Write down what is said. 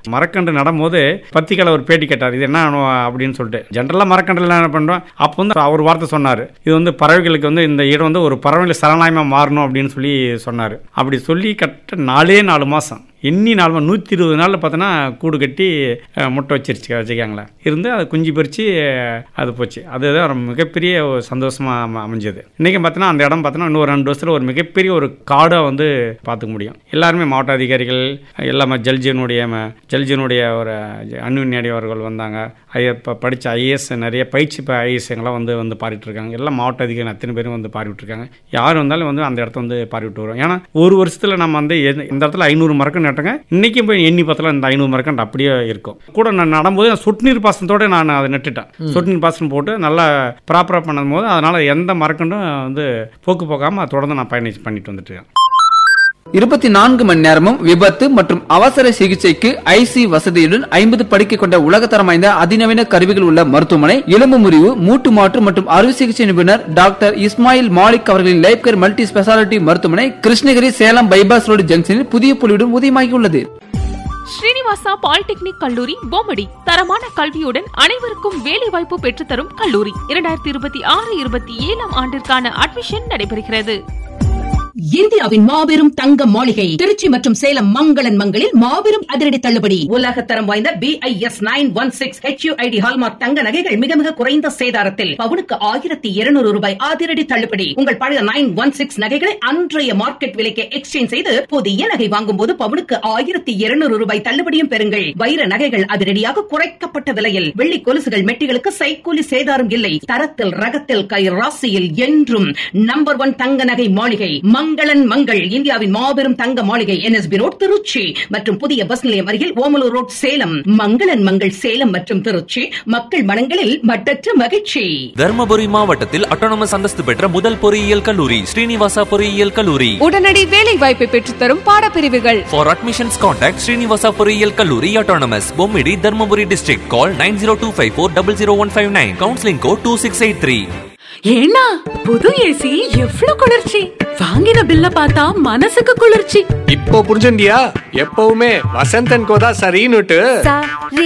மரக்கன்று நடும்போது பத்திரிக்கையில் ஒரு பேட்டி கேட்டார் இது என்ன ஆணும் அப்படின்னு சொல்லிட்டு ஜென்ரலாக மரக்கன்றுல என்ன பண்ணுறோம் அப்போ வந்து அவர் வார்த்தை சொன்னார் இது வந்து பறவைகளுக்கு வந்து இந்த இடம் வந்து ஒரு பறவைகள் சரணாயமாக மாறணும் அப்படின்னு சொல்லி சொன்னார் அப்படி சொல்லி கட்ட நாலே நாலு மாதம் எண்ணி நாலு மா- நூற்றி இருபது நாளில் பார்த்தோன்னா கூடு கட்டி அஹ், முட்டை வச்சிருச்சு வச்சுக்காங்களேன் இருந்து அது குஞ்சு பறித்து அது போச்சு அதுதான் ஒரு மிகப்பெரிய ஒரு சந்தோஷமாக அமைஞ்சது இன்றைக்கி பார்த்தோன்னா அந்த இடம் பார்த்தோன்னா இன்னும் ஒரு ரெண்டு வருஷத்தில் ஒரு மிகப்பெரிய ஒரு காடாக வந்து பார்த்துக்க முடியும் எல்லாருமே மாவட்ட அதிகாரிகள் எல்லாமே ஜல்ஜீவனுடைய ம- ஜல்ஜீவனுடைய ஒரு அன்னுநேடி அவர்கள் வந்தாங்க இப்போ படித்த ஐஏஎஸ் நிறைய பயிற்சி இப்போ ஐஏஎஸ்ங்கெல்லாம் வந்து வந்து பாடிட்டு இருக்காங்க எல்லாம் மாவட்ட அதிகாரி அத்தனை பேரும் வந்து பாடிட்டு இருக்காங்க யார் வந்தாலும் வந்து அந்த இடத்த வந்து பாடிவிட்டு வரோம் ஏன்னா ஒரு வருஷத்தில் நம்ம வந்து எந்த- இந்த இடத்துல ஐநூறு மரக்கன்று நட்டங்க இன்றைக்கும் போய் எண்ணி பார்த்தலாம் இந்த ஐநூறு மரக்கன்று அப்படியே இருக்கும் கூட நான் நடும்போது சொட்டு நீர் பாசனத்தோட நான் அதை நட்டுட்டேன் சொட்டு நீர் பாசனம் போட்டு நல்லா ப்ராப்பராக பண்ணும்போது அதனால் எந்த மரக்கன்றும் வந்து போக்கு போகாமல் தொடர்ந்து நான் பயணிச்சு பண்ணிட்டு வந்துட்டு இருக்கேன் இருபத்தி நான்கு மணி நேரமும் விபத்து மற்றும் அவசர சிகிச்சைக்கு ஐசி வசதியுடன் ஐம்பது படுக்கை கொண்ட உலகத்தரம் வாய்ந்த அதிநவீன கருவிகள் உள்ள மருத்துவமனை எலும்பு முறிவு மூட்டு மாற்று மற்றும் அறுவை சிகிச்சை நிபுணர் டாக்டர் இஸ்மாயில் மாலிக் அவர்களின் லைஃப் கேர் மல்டி ஸ்பெஷாலிட்டி மருத்துவமனை கிருஷ்ணகிரி சேலம் பைபாஸ் ரோடு ஜங்ஷனில் புதிய புலியுடன் உதயமாகியுள்ளது ஸ்ரீனிவாசா பாலிடெக்னிக் கல்லூரி பொம்மடி தரமான கல்வியுடன் அனைவருக்கும் வேலைவாய்ப்பு பெற்றுத்தரும் கல்லூரி இரண்டாயிரத்தி இருபத்தி ஆறு இருபத்தி ஏழாம் ஆண்டிற்கான அட்மிஷன் நடைபெறுகிறது இந்தியாவின் மாபெரும் தங்க மாளிகை திருச்சி மற்றும் சேலம் மங்களன் மங்களில் மாபெரும் அதிரடி தள்ளுபடி உலகத்தரம் வாய்ந்த B I S nine one six HUID hallmark தங்க நகைகள் மிக மிக குறைந்த சேதாரத்தில் பவுனுக்கு ஆயிரத்தி இருநூறு ரூபாய் அதிரடி தள்ளுபடி உங்கள் பழைய நைன் ஒன் சிக்ஸ் நகைகளை அன்றைய மார்க்கெட் விலைக்கு எக்ஸ்சேஞ்ச் செய்து புதிய நகை வாங்கும் போது பவுனுக்கு ஆயிரத்தி இருநூறு ரூபாய் தள்ளுபடியும் பெறுங்கள் வைர நகைகள் அதிரடியாக குறைக்கப்பட்ட விலையில் வெள்ளி கொலுசுகள் மெட்டிகளுக்கு சைக்கூலி சேதாரம் இல்லை தரத்தில் ரகத்தில் கை ராசியில் என்றும் நம்பர் ஒன் தங்க நகை மாளிகை மங்களன் மங்கள் இந்தியாவின் மாபெரும் தங்க மாளிகை என்எஸ்பி ரோட் திருச்சி மற்றும் புதிய பஸ் நிலையம் அருகில் ஓமலூர் ரோட் சேலம் மங்களன் மங்கள் சேலம் மற்றும் திருச்சி மக்கள் மனங்களில் மட்டற்ற மகிழ்ச்சி தர்மபுரி மாவட்டத்தில் அட்டானமஸ் அந்தஸ்து பெற்ற முதல் பொறியியல் கல்லூரி ஸ்ரீனிவாசா பொறியியல் கல்லூரி உடனடி வேலை வாய்ப்பை பெற்றுத்தரும் பாடப்பிரிவுகள் For admissions, contact Srinivasa பொறியியல் கல்லூரி Autonomous, Bommidi Dharmapuri district. Call 90254 Counseling code 2683. ஏன்னா புது ஏசி எவ்வளவு குளிர்ச்சி வாங்கின பில்ல பார்த்தா மனசுக்கு குளிர்ச்சி இப்போ புரிஞ்சுண்டியா எப்பவுமே வசந்தன் கோதா சரின்னுட்டு